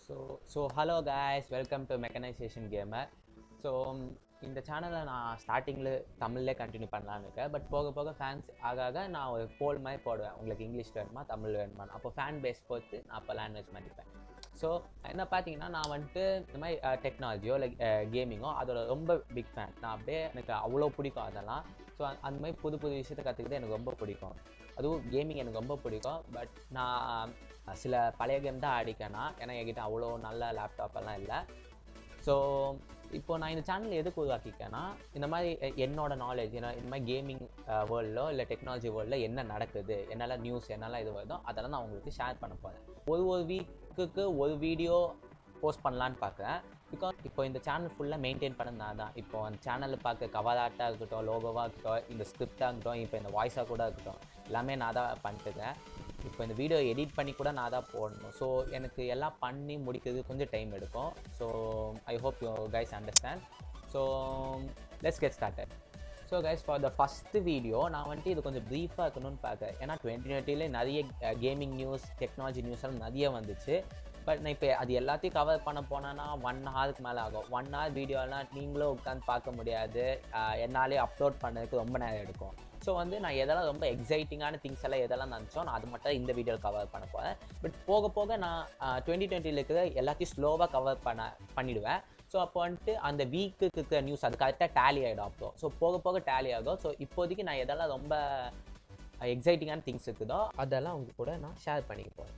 so so hello guys welcome to mechanization gamer so இந்த சேனலை நான் ஸ்டார்டிங்கில் தமிழ்லே கண்டினியூ பண்ணலான்னு இருக்கேன் பட் போக போக ஃபேன்ஸ் ஆக ஆக நான் ஒரு போல் மாதிரி போடுவேன் உங்களுக்கு இங்கிலீஷ் வேணுமா தமிழ் வேணுமா அப்போ ஃபேன் பேஸ் பொறுத்து நான் அப்போ லாங்குவேஜ் மாற்றிப்பேன் ஸோ என்ன பார்த்தீங்கன்னா நான் வந்துட்டு இந்த மாதிரி டெக்னாலஜியோ இல்லை கேமிங்கோ அதோட ரொம்ப பிக் ஃபேன் நான் அப்படியே எனக்கு அவ்வளோ பிடிக்கும் அதெல்லாம் ஸோ அந்த மாதிரி புது புது விஷயத்தை கற்றுக்கிட்டு எனக்கு ரொம்ப பிடிக்கும் அதுவும் கேமிங் எனக்கு ரொம்ப பிடிக்கும் பட் நான் சில பழைய கேம் தான் ஆடிக்கேனா ஏன்னா என்கிட்ட அவ்வளோ நல்ல லேப்டாப் எல்லாம் இல்லை ஸோ இப்போ நான் இந்த சேனல் எதுக்கு உருவாக்கிக்கேன்னா இந்த மாதிரி எ- என்னோட நாலேஜ் ஏன்னா இந்த மாதிரி கேமிங் வேர்ல்டோ இல்லை டெக்னாலஜி வேர்ல்டில் என்ன நடக்குது என்னெல்லாம் நியூஸ் என்னெல்லாம் இது வருதோ அதெல்லாம் நான் உங்களுக்கு ஷேர் பண்ண போகிறேன் ஒரு ஒரு வீக்குக்கு ஒரு வீடியோ போஸ்ட் பண்ணலான்னு பார்க்குறேன் பிகாஸ் இப்போ இந்த சேனல் ஃபுல்லாக மெயின்டைன் பண்ண நான் தான் இப்போ அந்த சேனலில் பார்க்க கவர் ஆர்ட்டாக இருக்கட்டும் லோகோவாக இருக்கட்டும் இந்த ஸ்கிரிப்டாக இருக்கட்டும் இப்போ இந்த வாய்ஸாக கூட இருக்கட்டும் எல்லாமே நான் தான் பண்ணிட்டுருக்கேன் இப்போ இந்த வீடியோ எடிட் பண்ணி கூட நான் தான் போடணும் ஸோ எனக்கு எல்லாம் பண்ணி முடிக்கிறது கொஞ்சம் டைம் எடுக்கும் so I hope you guys understand so let's get started so guys for the first video நான் வந்துட்டு இது கொஞ்சம் ப்ரீஃபாக இருக்கணும்னு பார்க்குறேன் ஏன்னா டுவெண்ட்டி டுவெண்ட்டிலே நிறைய கேமிங் நியூஸ் டெக்னாலஜி நியூஸ் எல்லாம் நிறைய வந்துச்சு பட் நான் இப்போ அது எல்லாத்தையும் கவர் பண்ண போனேன்னா ஒன் ஹவருக்கு மேலே ஆகும் ஒன் ஹவர் வீடியோலாம் நீங்களும் உட்காந்து பார்க்க முடியாது ஆஹ் என்னாலே அப்லோட் பண்ணதுக்கு ரொம்ப நேரம் எடுக்கும் ஸோ வந்து நான் எதெல்லாம் ரொம்ப எக்ஸைட்டிங்கான திங்ஸ் எல்லாம் எதெல்லாம் நினச்சோ நான் அது மட்டும் இந்த வீடியோவில் கவர் பண்ண போகிறேன் பட் போக போக நான் டுவெண்ட்டி டுவெண்ட்டியில் இருக்கிற எல்லாத்தையும் ஸ்லோவாக கவர் பண்ண பண்ணிடுவேன் ஸோ அப்போ வந்துட்டு அந்த வீக்குக்கு இருக்கிற நியூஸ் அது கரெக்டாக டேலி ஆகிடும் அப்போ ஸோ போக போக டேலி ஆகும் ஸோ இப்போதைக்கு நான் எதெல்லாம் ரொம்ப எக்ஸைட்டிங்கான திங்ஸ் இருக்குதோ அதெல்லாம் உங்க கூட நான் ஷேர் பண்ணிக்க போகிறேன்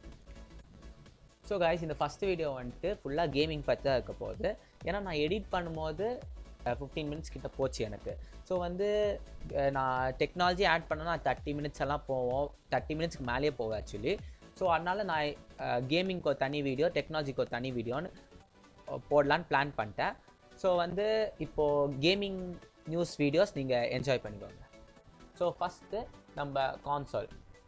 ஸோ காய்ஸ் இந்த ஃபஸ்ட் வீடியோ வந்துட்டு ஃபுல்லாக கேமிங் பற்றி தான் இருக்க போகுது ஏன்னா நான் எடிட் பண்ணும்போது ஃபிஃப்டீன் மினிட்ஸ் கிட்ட போச்சு எனக்கு ஸோ வந்து அஹ், நான் டெக்னாலஜி ஆட் பண்ணனா தேர்ட்டி மினிட்ஸ் எல்லாம் போவோம் தேர்ட்டி மினிட்ஸ்க்கு மேலேயே போவேன் ஆக்சுவலி ஸோ அதனால் நான் கேமிங்க்கு ஒரு தனி வீடியோ டெக்னாலஜிக்கு ஒரு தனி வீடியோன்னு போடலான்னு பிளான் பண்ணிட்டேன் ஸோ வந்து இப்போது கேமிங் நியூஸ் வீடியோஸ் நீங்கள் என்ஜாய் பண்ணிக்கோங்க ஸோ ஃபஸ்ட்டு நம்ம கான்சோல்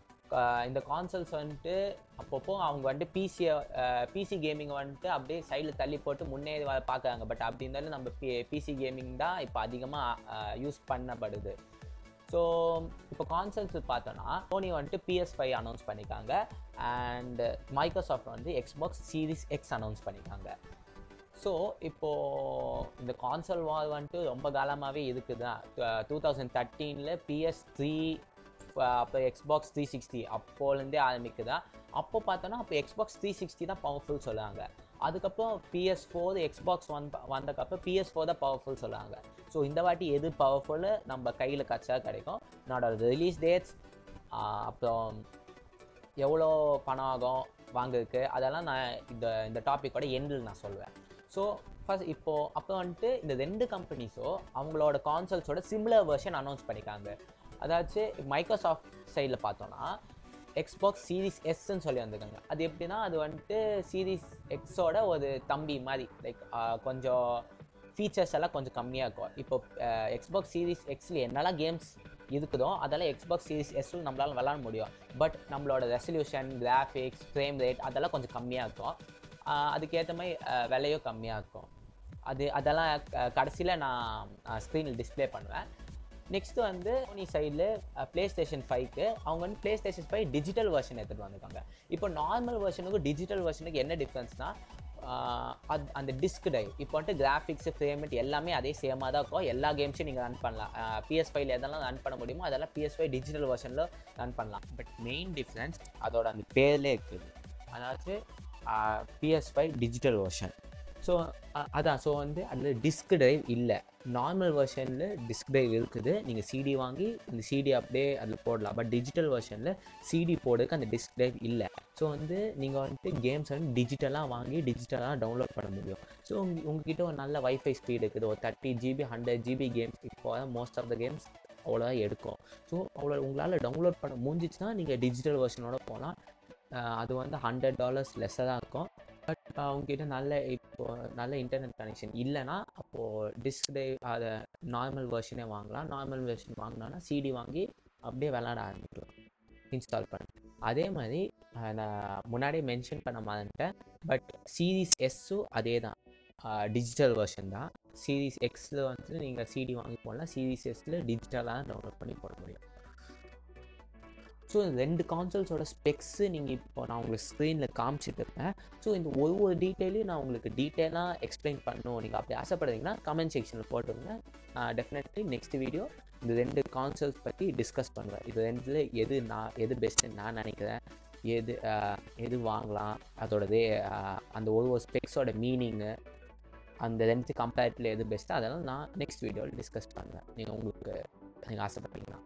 இந்த கான்சோல்ஸ் வந்துட்டு அப்பப்போ அவங்க வந்துட்டு பிசியை பிசி கேமிங் வந்துட்டு அப்படியே சைடில் தள்ளி போட்டு முன்னேறி வர பார்க்குறாங்க பட் அப்படி இருந்தாலும் நம்ம பி பிசி கேமிங் தான் இப்போ அதிகமாக யூஸ் பண்ணப்படுது ஸோ இப்போ கான்சல்ஸ் பார்த்தோன்னா சோனி வந்துட்டு பிஎஸ் ஃபைவ் அனௌன்ஸ் பண்ணியிருக்காங்க அண்ட் மைக்ரோசாஃப்ட் வந்து எக்ஸ்பாக்ஸ் சீரிஸ் எக்ஸ் அனௌன்ஸ் பண்ணியிருக்காங்க ஸோ இப்போது இந்த கான்சல் வால் வந்துட்டு ரொம்ப காலமாகவே இருக்குது தான் டூ தௌசண்ட் தேர்ட்டீனில் பிஎஸ் த்ரீ அப்போ எக்ஸ்பாக்ஸ் த்ரீ சிக்ஸ்டி அப்போலேருந்தே ஆரம்பிக்குதா அப்போ பார்த்தோன்னா அப்போ எக்ஸ்பாக்ஸ் த்ரீ சிக்ஸ்டி தான் பவர்ஃபுல் சொல்லுவாங்க அதுக்கப்புறம் பிஎஸ் ஃபோர் எக்ஸ்பாக்ஸ் ஒன் வந்தக்கப்புறம் பிஎஸ் ஃபோர் தான் பவர்ஃபுல் சொல்லுவாங்க ஸோ இந்த வாட்டி எது பவர்ஃபுல்லு நம்ம கையில் கச்சா கிடைக்கும் என்னோட ரிலீஸ் டேட்ஸ் அப்புறம் எவ்வளோ பணம் ஆகும் வாங்குறதுக்கு அதெல்லாம் நான் இந்த இந்த டாப்பிக்கோட எண்டில் நான் சொல்லுவேன் ஸோ ஃபர்ஸ்ட் இப்போது அப்போ வந்துட்டு இந்த ரெண்டு கம்பெனிஸோ அவங்களோட கான்சல்ஸோட சிமிலர் வெர்ஷன் அனௌன்ஸ் பண்ணிக்காங்க அதாச்சும் மைக்ரோசாஃப்ட் சைடில் பார்த்தோன்னா எக்ஸ்பாக்ஸ் சீரிஸ் எஸ்ன்னு சொல்லி வந்திருக்காங்க அது எப்படின்னா அது வந்துட்டு சீரிஸ் எக்ஸோட ஒரு தம்பி மாதிரி லைக் கொஞ்சம் ஃபீச்சர்ஸ் எல்லாம் கொஞ்சம் கம்மியாக இருக்கும் இப்போ எக்ஸ்பாக்ஸ் சீரிஸ் எக்ஸில் என்னெல்லாம் கேம்ஸ் இருக்குதோ அதெல்லாம் எக்ஸ்பாக்ஸ் சீரிஸ் எஸ்ஸில் நம்மளால விளாட முடியும் பட் நம்மளோட ரெசல்யூஷன் கிராஃபிக்ஸ் ஃப்ரேம் ரேட் அதெல்லாம் கொஞ்சம் கம்மியாக இருக்கும் ஆஹ் அதுக்கேற்ற மாதிரி ஆஹ் விலையும் கம்மியாக இருக்கும் அது அதெல்லாம் கடைசியில் நான் ஸ்க்ரீனில் டிஸ்ப்ளே பண்ணுவேன் நெக்ஸ்ட் வந்து சோனி சைடில் ப்ளே ஸ்டேஷன் ஃபைவ்க்கு அவங்க வந்து PlayStation five digital version எடுத்துகிட்டு வந்திருக்காங்க இப்போ நார்மல் வெர்ஷனுக்கும் டிஜிட்டல் வெர்ஷனுக்கு என்ன டிஃப்ரென்ஸ்னா அது அந்த டிஸ்க் டைவ் இப்போ வந்துட்டு கிராஃபிக்ஸ் ஃப்ரேமெண்ட் எல்லாமே அதே சேமாக தான் இருக்கும் எல்லா கேம்ஸையும் நீங்கள் ரன் பண்ணலாம் பிஎஸ் ஃபைவ்ல எதெல்லாம் ரன் பண்ண முடியுமோ அதெல்லாம் பிஎஸ் ஃபைவ் டிஜிட்டல் வெர்ஷனில் ரன் பண்ணலாம் பட் மெயின் டிஃப்ரென்ஸ் அதோட அந்த பேர்லேயே இருக்குது அதாவது PS five digital version so அதான் ஸோ வந்து அதில் டிஸ்க் டிரைவ் இல்லை நார்மல் வெர்ஷனில் டிஸ்க் டிரைவ் இருக்குது நீங்கள் சிடி வாங்கி இந்த சிடி அப்படியே அதில் போடலாம் பட் டிஜிட்டல் வெர்ஷனில் சிடி போடுறதுக்கு அந்த டிஸ்க் டிரைவ் இல்லை ஸோ வந்து நீங்கள் வந்துட்டு கேம்ஸ் வந்து டிஜிட்டலாக வாங்கி டிஜிட்டலாக டவுன்லோட் பண்ண முடியும் ஸோ உங்க உங்ககிட்ட ஒரு நல்ல வைஃபை ஸ்பீடு இருக்குது ஒரு thirty GB hundred GB games இப்போ மோஸ்ட் ஆஃப் த கேம்ஸ் அவ்வளோதான் எடுக்கும் ஸோ அவ்வளோ உங்களால் டவுன்லோட் பண்ண முடிஞ்சிச்சுன்னா நீங்கள் டிஜிட்டல் வெர்ஷனோட போகலாம் அஹ் அது வந்து ஹண்ட்ரட் டாலர்ஸ் லெஸ்ஸாக தான் இருக்கும் பட் உங்ககிட்ட நல்ல இப்போ நல்ல இன்டர்நெட் கனெக்ஷன் இல்லைன்னா அப்போது டிஸ்க் டைவ் அதை நார்மல் வெர்ஷனே வாங்கலாம் நார்மல் வெர்ஷன் வாங்கினோன்னா சிடி வாங்கி அப்படியே விளாட ஆரம்பிக்கலாம் இன்ஸ்டால் பண்ண அதே மாதிரி அஹ், நான் முன்னாடியே மென்ஷன் பண்ண மாதிரிட்டேன் பட் சீரீஸ் எஸ்ஸும் அதே தான் டிஜிட்டல் வெர்ஷன் தான் சீரீஸ் எக்ஸில் வந்து நீங்கள் சிடி வாங்கி போடலாம் சீரீஸ் எஸ்ஸில் டிஜிட்டலாக டவுன்லோட் பண்ணி போட முடியும் ஸோ இந்த ரெண்டு கான்சோல்ஸோட ஸ்பெக்ஸு நீங்கள் இப்போ நான் உங்களுக்கு ஸ்க்ரீனில் காமிச்சிட்டு இருப்பேன் ஸோ இந்த ஒவ்வொரு டீட்டெயிலையும் நான் உங்களுக்கு டீட்டெயிலாக எக்ஸ்பிளைன் பண்ணணும் நீங்கள் அப்படி ஆசைப்படுறீங்கன்னா கமெண்ட் செக்ஷனில் போட்டுருங்க டெஃபினெட்லி நெக்ஸ்ட் வீடியோ இந்த ரெண்டு கான்சோல்ஸ் பற்றி டிஸ்கஸ் பண்ணுவேன் இது ரெண்டில் எது நான் எது பெஸ்ட்டுன்னு நான் நினைக்கிறேன் எது ஆஹ், எது வாங்கலாம் அதோடது ஆஹ், அந்த ஒரு ஒரு ஸ்பெக்ஸோட மீனிங்கு அந்த ரெண்டு கம்பேரிட்டில் எது பெஸ்ட்டு அதெல்லாம் நான் நெக்ஸ்ட் வீடியோவில் டிஸ்கஸ் பண்ணுவேன் நீங்கள் உங்களுக்கு நீங்கள் ஆசைப்பட்டீங்கன்னா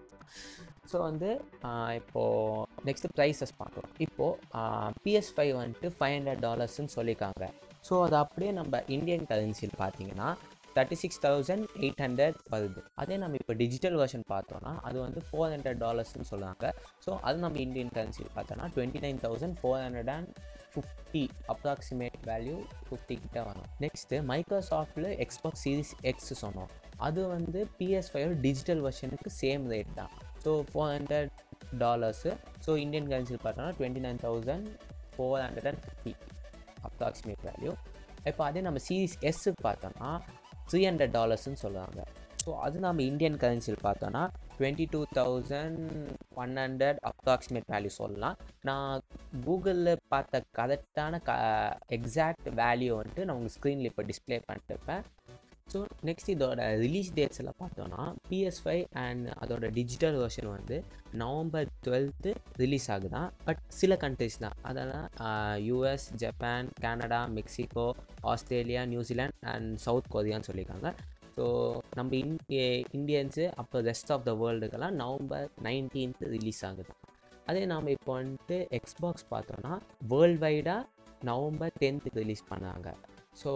ஸோ வந்து ஆஹ், இப்போது நெக்ஸ்ட்டு ப்ரைஸஸ் பார்க்கலாம் இப்போது பிஎஸ் ஃபைவ் வந்துட்டு ஃபைவ் ஹண்ட்ரட் டாலர்ஸ்னு சொல்லியிருக்காங்க ஸோ அது அப்படியே நம்ம இந்தியன் கரன்சியில் பார்த்தீங்கன்னா thirty six thousand eight hundred வருது அதே நம்ம இப்போ டிஜிட்டல் வெர்ஷன் பார்த்தோன்னா அது வந்து ஃபோர் ஹண்ட்ரட் டாலர்ஸ்னு சொல்லுவாங்க ஸோ அது நம்ம இந்தியன் கரன்சியில் பார்த்தோன்னா twenty nine thousand four hundred and fifty approximate value fifty கிட்ட வரும் நெக்ஸ்ட்டு மைக்ரோசாஃப்டில் எக்ஸ்பாக்ஸ் சீரிஸ் எக்ஸ் சொன்னோம் அது வந்து பிஎஸ் ஃபைவ் டிஜிட்டல் வெர்ஷனுக்கு சேம் ரேட் தான் so four hundred dollars so Indian கரன்சியில் பார்த்தோன்னா twenty nine thousand four hundred and fifty approximate value இப்போ அதே நம்ம சீரிஸ் எஸ்ஸுக்கு பார்த்தோன்னா த்ரீ ஹண்ட்ரட் டாலர்ஸ்னு சொல்லுவாங்க ஸோ அது நம்ம இந்தியன் கரன்சியில் பார்த்தோன்னா twenty two thousand one hundred approximate value சொல்லலாம் நான் கூகுளில் பார்த்த கரெக்டான க எக்ஸாக்ட் வேல்யூ வந்துட்டு நான் உங்களுக்கு ஸ்க்ரீனில் இப்போ டிஸ்ப்ளே பண்ணிட்டு இருப்பேன் ஸோ நெக்ஸ்ட் இதோட ரிலீஸ் டேட்ஸ் எல்லாம் பார்த்தோன்னா பிஎஸ் ஃபைவ் அண்ட் அதோட டிஜிட்டல் வெர்ஷன் வந்து நவம்பர் டுவெல்த்து ரிலீஸ் ஆகுதான் பட் சில கண்ட்ரிஸ் தான் அதெல்லாம் US Japan Canada Mexico Australia New Zealand and South கொரியான்னு சொல்லியிருக்காங்க ஸோ நம்ம இன் இந்தியன்ஸு அப்போ ரெஸ்ட் ஆஃப் த வேர்ல்டுக்கெல்லாம் நவம்பர் நைன்டீன்த் ரிலீஸ் ஆகுது அதே நாம் இப்போ வந்துட்டு எக்ஸ்பாக்ஸ் பார்த்தோன்னா வேர்ல்டு வைடாக நவம்பர் டென்த்துக்கு ரிலீஸ் பண்ணாங்க ஸோ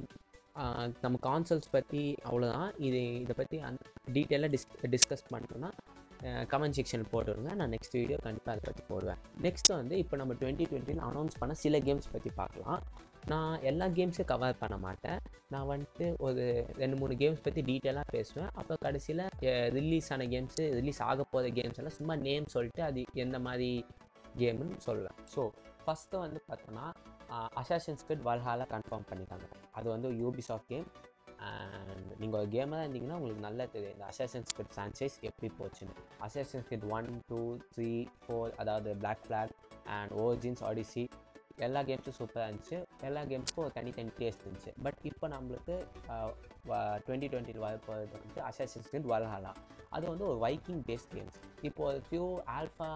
நம்ம கான்சல்ஸ் பற்றி அவ்வளோதான் இது இதை பற்றி அந் டீட்டெயிலாக டிஸ் டிஸ்கஸ் பண்ணோன்னா கமெண்ட் செக்ஷன் போட்டுருங்க நான் நெக்ஸ்ட் வீடியோ கண்டிப்பாக அதை பற்றி போடுவேன் நெக்ஸ்ட் வந்து இப்போ நம்ம டுவெண்ட்டி டுவெண்ட்டியில் அனௌன்ஸ் பண்ண சில கேம்ஸ் பற்றி பார்க்கலாம் நான் எல்லா கேம்ஸையும் கவர் பண்ண மாட்டேன் நான் வந்துட்டு ஒரு ரெண்டு மூணு கேம்ஸ் பற்றி டீட்டெயிலாக பேசுவேன் அப்புறம் கடைசியில் ரிலீஸ் ஆன கேம்ஸு ரிலீஸ் ஆக போகிற கேம்ஸ் எல்லாம் சும்மா நேம் சொல்லிட்டு அது எந்த மாதிரி கேம்னு சொல்லுவேன் ஸோ ஃபஸ்ட்டு வந்து பார்த்தோன்னா அசாஷன்ஸ் கிட் வல்ஹாலா கன்ஃபார்ம் பண்ணிட்டாங்க அது வந்து யூபிசாஃப்ட் கேம் அண்ட் நீங்கள் ஒரு கேமாக இருந்தீங்கன்னா உங்களுக்கு நல்லா தெரியும் இந்த அசாஷன்ஸ் கிட் ஃப்ரான்ச்சைஸ் எப்படி போச்சுன்னு assassin's creed one two three four அதாவது black flag and origins odyssey எல்லா கேம்ஸும் சூப்பராக இருந்துச்சு எல்லா கேம்ஸுக்கும் ஒரு தனித்தனி டேஸ்ட் இருந்துச்சு பட் இப்போ நம்மளுக்கு டுவெண்ட்டி டுவெண்ட்டியில் வரப்போகிறது வந்து அசாஷன்ஸ் கிட் வல்ஹாலா அது வந்து ஒரு வைக்கிங் பேஸ்ட் கேம்ஸ் இப்போ ஒரு ஃபியூ ஆல்ஃபா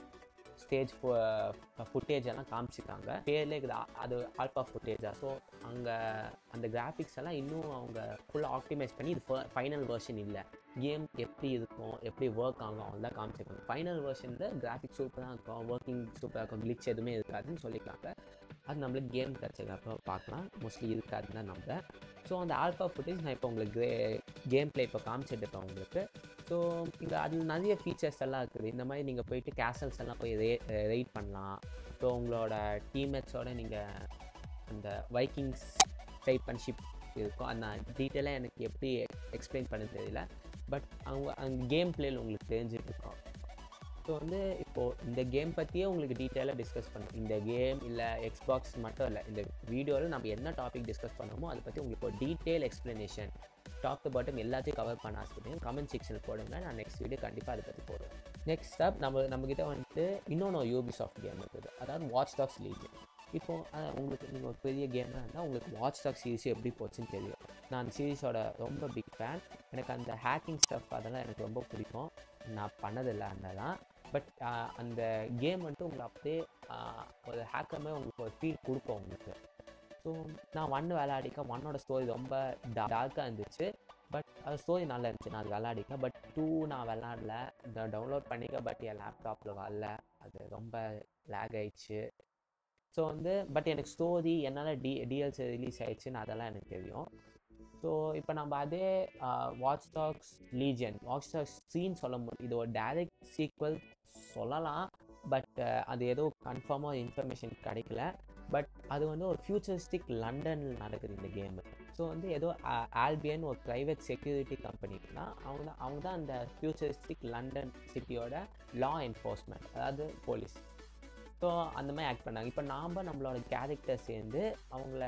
ஸ்டேஜ் ஃபுட்டேஜ் எல்லாம் காமிச்சிருக்காங்க பேர்லேயே இருக்குது அ- அது ஆல்ஃபா ஃபுட்டேஜா ஸோ அங்கே அந்த கிராஃபிக்ஸ் எல்லாம் இன்னும் அவங்க ஃபுல்லாக ஆப்டிமைஸ் பண்ணி இது ஃபைனல் வெர்ஷன் இல்லை கேம் எப்படி இருக்கும் எப்படி ஒர்க் ஆகும் அதெல்லாம் காமிச்சிருக்காங்க ஃபைனல் வெர்ஷனில் கிராஃபிக்ஸ் சூப்பராக இருக்கும் ஒர்க்கிங் சூப்பராக இருக்கும் கிளிச் எதுவுமே இருக்காதுன்னு சொல்லியிருக்காங்க அது நம்மளுக்கு கேம் கிடச்சதுக்கப்புறம் பார்க்கலாம் மோஸ்ட்லி இருக்காதுன்னு தான் நம்புறேன் ஸோ அந்த ஆல்ஃபா ஃபுட்டேஜ் நான் இப்போ உங்களுக்கு கேம் ப்ளே இப்போ காமிச்சிட்டு இருக்கேன் உங்களுக்கு ஸோ இங்கே அதில் நிறைய ஃபீச்சர்ஸ் எல்லாம் இருக்குது இந்த மாதிரி நீங்கள் போயிட்டு கேசல்ஸ் எல்லாம் போய் ரே ரைட் பண்ணலாம் ஸோ உங்களோட டீம்மேட்ஸோட நீங்கள் அந்த வைக்கிங்ஸ் டைப் அண்ட் ஷிப் இருக்கும் அந்த டீட்டெயிலாக எனக்கு எப்படி எக்ஸ்பிளைன் பண்ண தெரியல பட் அவங்க அந்த கேம் பிளேயில் உங்களுக்கு தெரிஞ்சுட்டு இருக்கோம் ஸோ வந்து இப்போது இந்த கேம் பற்றியே உங்களுக்கு டீட்டெயிலாக டிஸ்கஸ் பண்ணணும் இந்த கேம் இல்லை எக்ஸ்பாக்ஸ் மட்டும் இல்லை இந்த வீடியோவில் நம்ம என்ன டாபிக் டிஸ்கஸ் பண்ணோமோ அதை பற்றி உங்களுக்கு ஒரு detail explanation top to bottom எல்லாத்தையும் கவர் பண்ண ஆசைப்பட்டேன் கமெண்ட் செக்ஷனில் போடுங்க நான் நெக்ஸ்ட் வீடியோ கண்டிப்பாக அதை பற்றி போடுவேன் நெக்ஸ்ட் ஸ்டாப் நம்ம நம்மக்கிட்ட வந்துட்டு இன்னொன்று யூபி சாஃப்ட் கேம் இருக்குது அதாவது வாட்ச் டாக்ஸ் லீக் இப்போ அஹ், உங்களுக்கு நீங்கள் ஒரு பெரிய கேமாக இருந்தால் உங்களுக்கு வாட்ச் டாக் சீரிஸ் எப்படி போச்சுன்னு தெரியும் நான் அந்த சீரிஸோட ரொம்ப பிக் ஃபேன் எனக்கு அந்த ஹேக்கிங் ஸ்டஃப் அதெல்லாம் எனக்கு ரொம்ப பிடிக்கும் நான் பண்ணதில்லை அதெல்லாம் பட் அந்த கேம் வந்துட்டு உங்களை அப்படியே ஆஹ், ஒரு ஹேக்கமே உங்களுக்கு ஒரு ஃபீல் கொடுக்கும் உங்களுக்கு ஸோ நான் ஒன் விளையாடிக்க ஒன்னோட ஸ்டோரி ரொம்ப டார்க்காக இருந்துச்சு பட் அது ஸ்டோரி நல்லா இருந்துச்சு நான் அது விளையாடிக்க பட் டூ நான் விளாடல நான் டவுன்லோட் பண்ணிக்க பட் என் லேப்டாப்பில் வரல அது ரொம்ப லேக் ஆயிடுச்சு ஸோ வந்து பட் எனக்கு ஸ்டோரி என்னால் டி டிஎல்சி ரிலீஸ் ஆயிடுச்சுன்னு அதெல்லாம் எனக்கு தெரியும் ஸோ இப்போ நம்ம அதே watch dogs legion watch dogs scene சொல்ல முடியும் இது ஒரு டைரக்ட் சீக்வல் சொல்லலாம் பட் அது ஏதோ கன்ஃபார்மாக இன்ஃபர்மேஷன் கிடைக்கல பட் அது வந்து ஒரு ஃபியூச்சரிஸ்டிக் லண்டனில் நடக்குது இந்த கேமு ஸோ வந்து ஏதோ ஆல்பியன் ஒரு ப்ரைவேட் செக்யூரிட்டி கம்பெனிக்குனா அவங்க தான் அவங்க தான் அந்த ஃபியூச்சரிஸ்டிக் லண்டன் சிட்டியோட லா என்ஃபோர்ஸ்மெண்ட் அதாவது போலீஸ் ஸோ அந்த மாதிரி ஆக்ட் பண்ணாங்க இப்போ நாம் நம்மளோட கேரக்டர் சேர்ந்து அவங்கள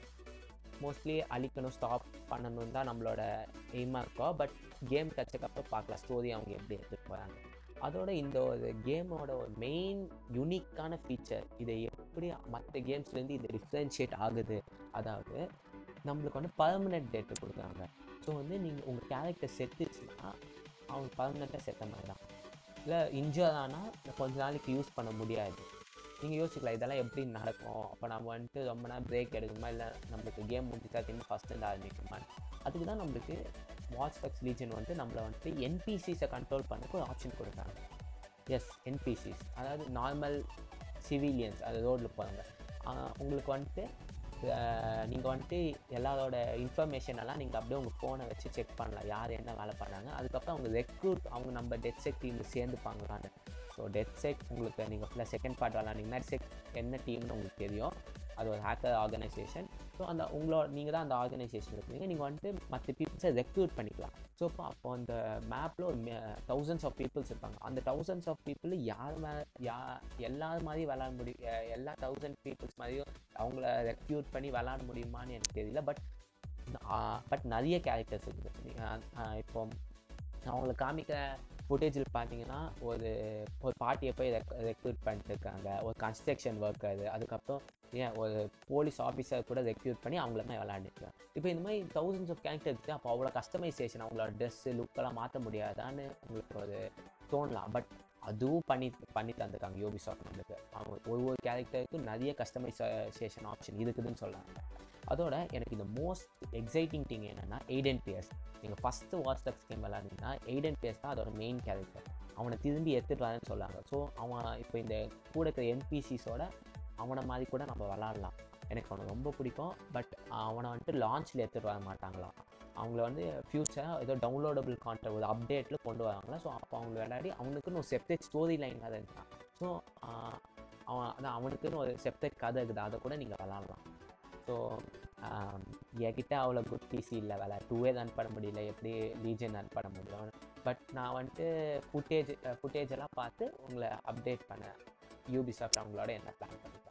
மோஸ்ட்லி அழிக்கணும் ஸ்டாப் பண்ணணும் தான் நம்மளோட எய்மாக இருக்கோம் பட் கேம் கச்சக்கப்போ பார்க்கலாம் ஸ்டோரி அவங்க எப்படி எடுத்துகிட்டு போகிறாங்க அதோட இந்த ஒரு கேமோட ஒரு மெயின் யூனிக்கான ஃபீச்சர் இதை எப்படி மற்ற கேம்ஸ்லேருந்து இது டிஃப்ரென்ஷியேட் ஆகுது அதாவது நம்மளுக்கு வந்து பர்மனெண்ட் டேட்டு கொடுக்குறாங்க ஸோ வந்து நீங்கள் உங்கள் கேரக்டர் செத்துச்சுன்னா அவங்க பர்மனெண்ட்டாக செத்த மாதிரி தான் இல்லை இன்ஜூர் ஆனால் கொஞ்ச நாளைக்கு யூஸ் பண்ண முடியாது நீங்கள் யோசிக்கலாம் இதெல்லாம் எப்படி நடக்கும் அப்போ நம்ம வந்துட்டு ரொம்ப நேரம் பிரேக் எடுக்கணுமா இல்லை நம்மளுக்கு கேம் முடிஞ்சுட்டா திரும்பி ஃபஸ்ட்டு ஆரம்பிக்குமா அதுக்கு தான் நம்மளுக்கு வாட்ச் ஃபக்ஸ் லீஜன் வந்து நம்மளை வந்துட்டு என்பிசிஸை கண்ட்ரோல் பண்ணக்கு ஒரு ஆப்ஷன் கொடுக்குறாங்க எஸ் என்பிசிஸ் அதாவது நார்மல் சிவிலியன்ஸ் அது ரோட்டில் போகிறாங்க உங்களுக்கு வந்துட்டு நீங்கள் வந்துட்டு எல்லாரோட இன்ஃபர்மேஷன் எல்லாம் நீங்கள் அப்படியே உங்கள் ஃபோனை வச்சு செக் பண்ணலாம் யார் என்ன வேலை பண்ணாங்க அதுக்கப்புறம் அவங்க ரெக்ரூட் அவங்க நம்ம டெத் செக் டீமில் சேர்ந்துப்பாங்களான்னு ஸோ டெத் செக் உங்களுக்கு நீங்கள் ஃபுல்லாக செகண்ட் பார்ட் விளாண்டிங்கன்னா டெத் செக் என்ன டீம்னு உங்களுக்கு தெரியும் அது ஒரு ஹேக்கர் ஆர்கனைசேஷன் ஸோ அந்த உங்களோட நீங்கள் தான் அந்த ஆர்கனைசேஷன் இருக்கீங்க நீங்கள் வந்துட்டு மற்ற பீப்புள்ஸை ரெக்ரூட் பண்ணிக்கலாம் ஸோ இப்போ அப்போ அந்த மேப்பில் ஒரு தௌசண்ட்ஸ் ஆஃப் பீப்புள்ஸ் இருப்பாங்க அந்த தௌசண்ட்ஸ் ஆஃப் பீப்புள் யார் மே யா எல்லார் மாதிரி விளாட முடியும் எ- எல்லா தௌசண்ட் பீப்புள்ஸ் மாதிரியும் அவங்கள ரெக்ரூட் பண்ணி விளாட முடியுமான்னு எனக்கு தெரியல பட் பட் நிறைய கேரக்டர்ஸ் இருக்குது நீங்க, ஆஹ் இப்போ அவங்களுக்கு காமிக்கிற ஃபுட்டேஜில் பார்த்தீங்கன்னா ஒரு ஒரு பார்ட்டியை போய் ரெக் ரெக்ரூட் பண்ணிட்டு இருக்காங்க ஒரு கன்ஸ்ட்ரக்ஷன் ஒர்க்கர் அதுக்கப்புறம் ஏன் ஒரு போலீஸ் ஆஃபீஸர் கூட ரெக்ரூட் பண்ணி அவங்கள மாதிரி விளாண்டுருக்காங்க இப்போ இந்த மாதிரி தௌசண்ட்ஸ் ஆஃப் கேரக்டர் இருக்குது அப்போ அவ்வளோ கஸ்டமைசேஷன் அவங்களோட ட்ரெஸ்ஸு லுக்கெல்லாம் மாற்ற முடியாதான்னு உங்களுக்கு ஒரு தோணலாம் பட் அதுவும் பண்ணி பண்ணி தந்திருக்காங்க யோபி சாஃப்ட் நம்மளுக்கு அவங்க ஒரு ஒரு கேரக்டருக்கும் நிறைய கஸ்டமைசேஷன் ஆப்ஷன் இருக்குதுன்னு சொல்கிறாங்க அதோட எனக்கு இந்த மோஸ்ட் எக்ஸைட்டிங் திங் என்னென்னா எய்டன் பியர்ஸ் நீங்கள் ஃபஸ்ட்டு வாட்ச் டாக்ஸ் கேம் விளாண்டிங்கன்னா எய்டன் பியர்ஸ் தான் அதோட மெயின் கேரக்டர் அவனை திரும்பி எடுத்துகிட்டு வரேன்னு சொல்கிறாங்க ஸோ அவன் இப்போ இந்த கூட இருக்கிற என்பிசிஸோட அவனை மாதிரி கூட நம்ம விளாட்லாம் எனக்கு அவனை ரொம்ப பிடிக்கும் பட் அவனை வந்துட்டு லான்ச்சில் எடுத்துகிட்டு வர மாட்டாங்களாம் அவங்கள வந்து ஃப்யூச்சராக ஏதோ டவுன்லோடபிள் கான்டென்ட் ஒரு அப்டேட்டில் கொண்டு வராங்களா ஸோ அப்போ அவங்க விளையாடி அவனுக்குன்னு ஒரு செப்ரேட் ஸ்டோரி லைன் வேறு இருக்கான் ஸோ அவன் அதான் அவனுக்குன்னு ஒரு செப்ரேட் கதை இருக்குது அதை கூட நீங்கள் விளாட்லாம் ஸோ என்கிட்ட அவ்வளோ குட் பிசி இல்லை வேலை டூவே ரன் பண்ண முடியல எப்படி லீஜன் ரன் பண்ண முடியும் பட் நான் வந்துட்டு ஃபுட்டேஜ் ஃபுட்டேஜ் எல்லாம் பார்த்து உங்களை அப்டேட் பண்ணேன் யூபிசாஃப்ட் அவங்களோட என்ன பிளான் பண்ணிட்டாங்க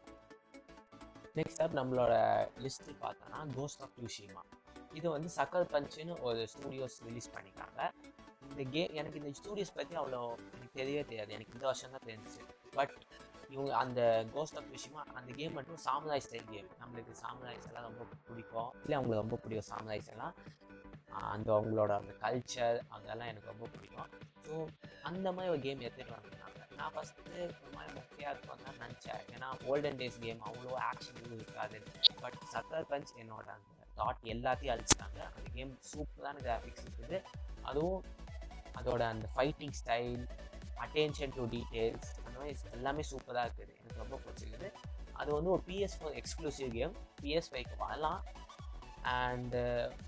நெக்ஸ்ட் அப் நம்மளோட லிஸ்ட்டு பார்த்தோன்னா கோஸ்ட் ஆஃப் யூஷிமா இது வந்து சக்கர் பஞ்சுன்னு ஒரு ஸ்டூடியோஸ் ரிலீஸ் பண்ணியிருக்காங்க இந்த கேம் எனக்கு இந்த ஸ்டூடியோஸ் பற்றி அவ்வளோ எனக்கு தெரியவே தெரியாது எனக்கு இந்த வருஷம் தான் தெரிஞ்சிச்சு பட் இவங்க அந்த கோஸ்ட் ஆஃப் விஷயமா அந்த கேம் மட்டும் சாமுராய் ஸ்டைல் கேம் நம்மளுக்கு சாமுராய்ஸ் எல்லாம் ரொம்ப பிடிக்கும் இல்லை அவங்களுக்கு ரொம்ப பிடிக்கும் சாமுராய்ஸ் எல்லாம் ஆஹ் அந்த அவங்களோட அந்த கல்ச்சர் அதெல்லாம் எனக்கு ரொம்ப பிடிக்கும் ஸோ அந்த மாதிரி ஒரு கேம் எடுத்துகிட்டு வந்திருந்தாங்க நான் ஃபஸ்ட்டு ஒரு மாதிரி முக்கியாக இருக்கும் தான் நினச்சேன் ஏன்னா ஓல்டன் டேஸ் கேம் அவ்வளோ ஆக்ஷன் எதுவும் இருக்காது பட் சக்கர் பஞ்ச் என்னோட அந்த தாட் எல்லாத்தையும் அழிச்சிட்டாங்க அந்த கேம் சூப்பரான கிராஃபிக்ஸ் இருக்குது அதுவும் அதோட அந்த fighting style attention to details அந்த மாதிரி எல்லாமே சூப்பராக இருக்குது எனக்கு ரொம்ப பிடிச்சிருக்குது அது வந்து ஒரு PS four exclusive game PS ஃபைவ்க்கு வரலாம் and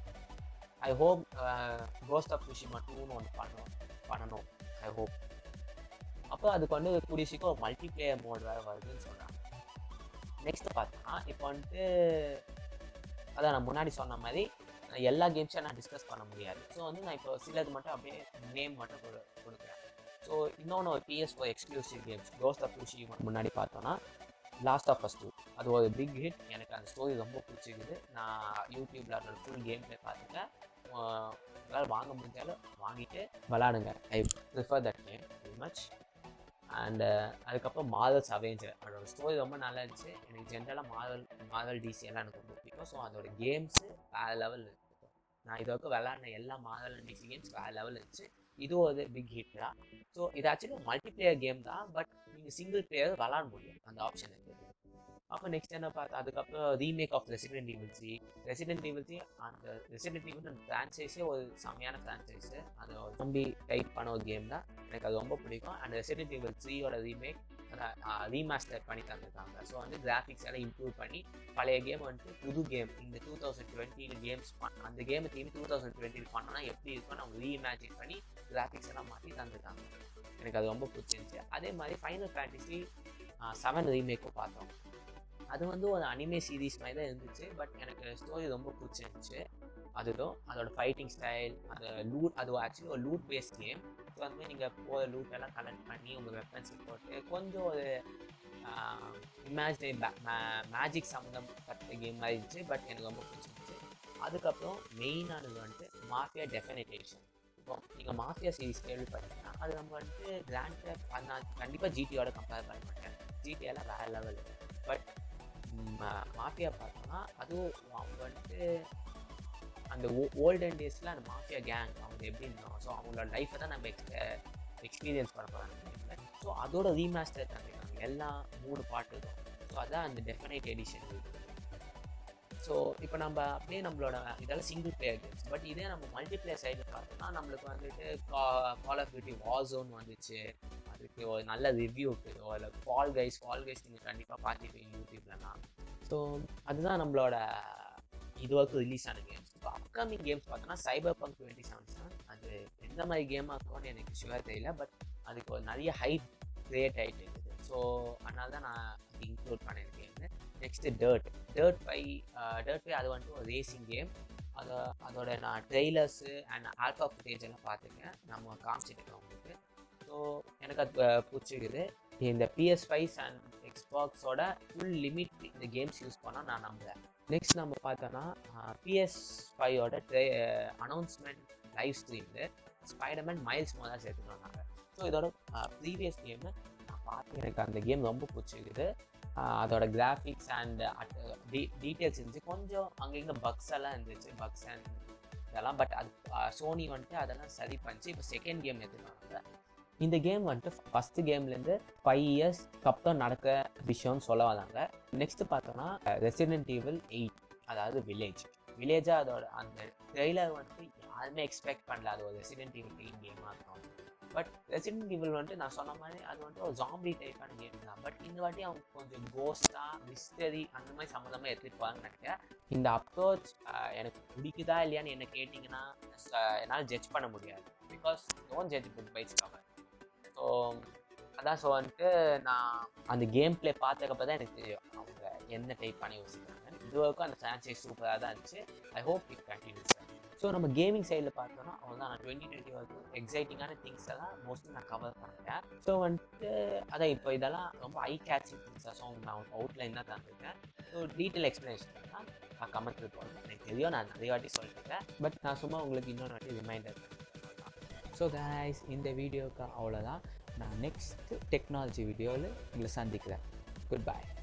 I hope ghost of Tsushima டூன்னு ஒன்று பண்ணணும் பண்ணணும் ஐ ஹோப் அப்போ அதுக்கு வந்து கூடிய சீக்கிரம் ஒரு மல்டி பிளேயர் மோட் வேறு வருதுன்னு சொல்கிறாங்க நெக்ஸ்ட் பார்த்தோன்னா இப்போ வந்துட்டு அதான் நான் முன்னாடி சொன்ன மாதிரி நான் எல்லா கேம்ஸையும் நான் டிஸ்கஸ் பண்ண முடியாது ஸோ வந்து நான் இப்போ சிலது மட்டும் அப்படியே நேம் மட்டும் கொடு கொடுக்குறேன் ஸோ இன்னொன்று ஒரு PS four exclusive games ghost of யூஷி முன்னாடி பார்த்தோன்னா லாஸ்ட் ஆஃப் ஃபஸ்ட் டூ அது ஒரு பிக் ஹிட் எனக்கு அந்த ஸ்டோரி ரொம்ப பிடிச்சிருக்குது நான் யூடியூப்பில் அதோட ஃபுல் கேம் ப்ளே பார்த்துட்டேன் உங்களால் வாங்க முடிஞ்சாலும் வாங்கிட்டு விளாடுங்க I prefer that game very much and அதுக்கப்புறம் மாதல்ஸ் அவெஞ்சர் அதோட ஸ்டோரி ரொம்ப நல்லா இருந்துச்சு எனக்கு ஜென்ரலாக மாதல் மாதல் டிசி எல்லாம் எனக்கு ரொம்ப பிடிக்கும் ஸோ அதோட கேம்ஸு வேறு லெவல் இருக்கும் நான் இது வரைக்கும் விளாட்ன எல்லா மாதல் டிசி கேம்ஸ் வேறு லெவல் இருந்துச்சு இது ஒரு பிக் ஹிட் தான் ஸோ இது ஆக்சுவலி மல்டி பிளேயர் கேம் தான் பட் நீங்கள் சிங்கிள் பிளேயர் விளாட முடியும் அந்த ஆப்ஷன் இருக்குது அப்போ நெக்ஸ்ட் என்ன பார்த்து அதுக்கப்புறம் remake of resident evil C resident evil C அந்த ரெசிடென்ட் ஈவில் அந்த ஃப்ரான்ச்சைஸே ஒரு செம்மையான ஃப்ரான்ச்சைஸு அது ஒரு தம்பி டைப் பண்ண ஒரு கேம் தான் எனக்கு அது ரொம்ப பிடிக்கும் அண்ட் ரெசிடென்ட் ஈவில் த்ரீயோட ரீமேக் ரீமாஸ்டர் பண்ணி தந்திருக்காங்க ஸோ வந்து கிராஃபிக்ஸ் எல்லாம் இம்ப்ரூவ் பண்ணி பழைய கேம் வந்துட்டு புது கேம் இந்த டூ தௌசண்ட் டுவெண்ட்டியில் கேம்ஸ் அந்த கேமை திரும்பி டூ தௌசண்ட் டுவெண்ட்டியில் பண்ணோன்னா எப்படி இருக்கும்னு அவங்க ரீஇமேஜின் பண்ணி கிராஃபிக்ஸ் எல்லாம் மாற்றி தந்திருக்காங்க எனக்கு அது ரொம்ப பிடிச்சிருந்துச்சு அதே மாதிரி ஃபைனல் ஃபேண்டசி செவன் ரீமேக்கும் பார்த்தோம் அது வந்து ஒரு அனிமே சீரீஸ் மாதிரி தான் இருந்துச்சு பட் எனக்கு ஸ்டோரி ரொம்ப பிடிச்சிருந்துச்சு அதுதான் அதோட ஃபைட்டிங் ஸ்டைல் அது லூட் அது ஆக்சுவலி ஒரு லூட் பேஸ்ட் கேம் ஸோ அந்த மாதிரி நீங்கள் போகிற லூட் எல்லாம் கலெக்ட் பண்ணி உங்கள் வெப்பன்ஸ் போட்டு கொஞ்சம் ஒரு இமேஜினரி மேஜிக் சம்மந்தப்பட்ட கேம் மாதிரி இருந்துச்சு பட் எனக்கு ரொம்ப பிடிச்சிருந்துச்சு அதுக்கப்புறம் மெயினானது வந்துட்டு மாஃபியா டெஃபினேஷன் இப்போ நீங்கள் மாஃபியா சீரிஸ் கேள்விப்பட்டீங்கன்னா அது நம்ம வந்துட்டு கிராண்ட் அது நான் கண்டிப்பாக ஜிடியோட கம்பேர் பண்ண மாட்டேன் ஜிடிஎல்லாம் வேற லெவல் பட் மாஃபியா பார்த்தோம்னா அதுவும் அவங்க வந்துட்டு அந்த ஓல்டன் டேஸில் அந்த மாஃபியா கேங் அவங்க எப்படி இருந்தோம் ஸோ அவங்களோட லைஃப்பை தான் நம்ம எக்ஸ் எக்ஸ்பீரியன்ஸ் பண்ண போகிறாங்க ஸோ அதோட ரீமாஸ்டர் தந்திருக்காங்க எல்லா மூணு பாட்டு தான் ஸோ அதான் அந்த டெஃபினைட் எடிஷன் ஸோ இப்போ நம்ம அப்படியே நம்மளோட இதெல்லாம் சிங்கிள் பிளேயர் கேம்ஸ் பட் இதே நம்ம மல்டி பிளேயர் சைடில் பார்த்தோம்னா நம்மளுக்கு வந்துட்டு call of duty warzone வந்துச்சு அதுக்கு ஒரு நல்ல ரிவ்யூ இருக்குது இல்லை ஃபால் கைஸ் ஃபால் கைஸ் நீங்கள் கண்டிப்பாக பார்த்துருப்பீங்க யூடியூப்லலாம் ஸோ அதுதான் நம்மளோட இது வரைக்கும் ரிலீஸ் ஆன கேம்ஸ் இப்போ அப்கமிங் கேம்ஸ் பார்த்தோன்னா சைபர் பங்க் டுவெண்ட்டி செவன் தான் அது எந்த மாதிரி கேமாக இருக்கும்னு எனக்கு ஷுவர் தெரியல பட் அதுக்கு ஒரு நிறைய ஹைப் கிரியேட் ஆகிட்டு இருக்குது ஸோ அதனால தான் நான் அது இன்க்ளூட் பண்ணியிருக்கேன் நெக்ஸ்ட்டு டர்ட் டர்ட் பை டர்ட் பை அது வந்துட்டு ஒரு ரேசிங் கேம் அதை அதோட நான் ட்ரெய்லர்ஸு அண்ட் ஆல்ஃபா ஃபுட்டேஜ் எல்லாம் பார்த்துருக்கேன் நம்ம காமிச்சிருக்கேன் உங்களுக்கு ஸோ எனக்கு அது பிடிச்சிருக்குது இந்த பிஎஸ் ஃபைவ்ஸ் அண்ட் எக்ஸ்பாக்ஸோட ஃபுல் லிமிட் இந்த கேம்ஸ் யூஸ் பண்ணால் நான் நம்புகிறேன் நெக்ஸ்ட் நம்ம பார்த்தோன்னா பிஎஸ் ஃபைவோட ட்ரே அனௌன்ஸ்மெண்ட் லைவ் ஸ்ட்ரீமில் ஸ்பைடர்மேன் மைல்ஸ் மோதாக சேர்த்துருந்தாங்க ஸோ இதோட ப்ரீவியஸ் கேமு நான் பார்த்து எனக்கு அந்த கேம் ரொம்ப பிடிச்சிருக்குது அதோட கிராஃபிக்ஸ் அண்ட் டீ டீட்டெயில்ஸ் இருந்துச்சு கொஞ்சம் அங்கங்கே பக்ஸ் எல்லாம் இருந்துச்சு பக்ஸ் அண்ட் இதெல்லாம் பட் அது சோனி வந்துட்டு அதெல்லாம் சரி பண்ணிச்சு இப்போ செகண்ட் கேம் எடுத்துருக்காங்க இந்த கேம் வந்துட்டு ஃபஸ்ட்டு கேம்லேருந்து ஃபைவ் இயர்ஸ் அப்புறம் நடக்க விஷயம்னு சொல்ல வந்தாங்க நெக்ஸ்ட் பார்த்தோன்னா ரெசிடென்ட் ஈவில் எயிட் அதாவது வில்லேஜ் வில்லேஜாக அதோட அந்த ட்ரெய்லர் வந்துட்டு யாருமே எக்ஸ்பெக்ட் பண்ணல அது ஒரு ரெசிடென்ட் ஈவில் எயிட் கேமாக இருக்கும் பட் ரெசிடென்ட் ஈவில் வந்துட்டு நான் சொன்ன மாதிரி அது வந்துட்டு ஒரு ஜாம்பி டைப்பான கேம் தான் பட் இந்த வாட்டி அவங்க கொஞ்சம் கோஸ்டாக மிஸ்டரி அந்த மாதிரி சம்மந்தமாக எடுத்துகிட்டு போவாங்கன்னு நினைக்கிறேன் இந்த அப்ரோச் எனக்கு பிடிக்குதா இல்லையான்னு என்ன கேட்டிங்கன்னா என்னால் ஜட்ஜ் பண்ண முடியாது because don't judge book by its cover so அதான் ஸோ வந்துட்டு நான் அந்த கேம் பிளே பார்த்ததுக்கப்புறம் தான் எனக்கு தெரியும் அவங்க என்ன டைப் பண்ணி யோசிக்கிறாங்க இது வரைக்கும் அந்த ஃப்ரான்ச்சைஸ் சூப்பராக தான் இருந்துச்சு I hope it continues so நம்ம கேமிங் சைடில் பார்த்தோன்னா அவ்வளோதான் நான் டுவெண்ட்டி டுவெண்ட்டி வரைக்கும் எக்ஸைட்டிங்கான திங்ஸ் எல்லாம் மோஸ்ட்லி நான் கவர் பண்ணிட்டேன் ஸோ வந்துட்டு அதான் இப்போ இதெல்லாம் ரொம்ப ஐ கேச்சிங் திங்ஸாக ஸோ நான் அவுட்லைன் தான் தந்துருக்கேன் ஸோ டீட்டெயில் எக்ஸ்ப்ளனேஷன் தான் நான் கமெண்ட் போடுறேன் எனக்கு தெரியும் நான் நிறைய வாட்டி சொல்லிட்டேன் பட் நான் சும்மா உங்களுக்கு இன்னொரு வாட்டி ரிமைண்டர் ஸோ கைஸ் இந்த வீடியோக்கு அவ்வளோதான் நான் நெக்ஸ்ட் டெக்னாலஜி வீடியோவில் உங்களை சந்திக்கிறேன் குட் பை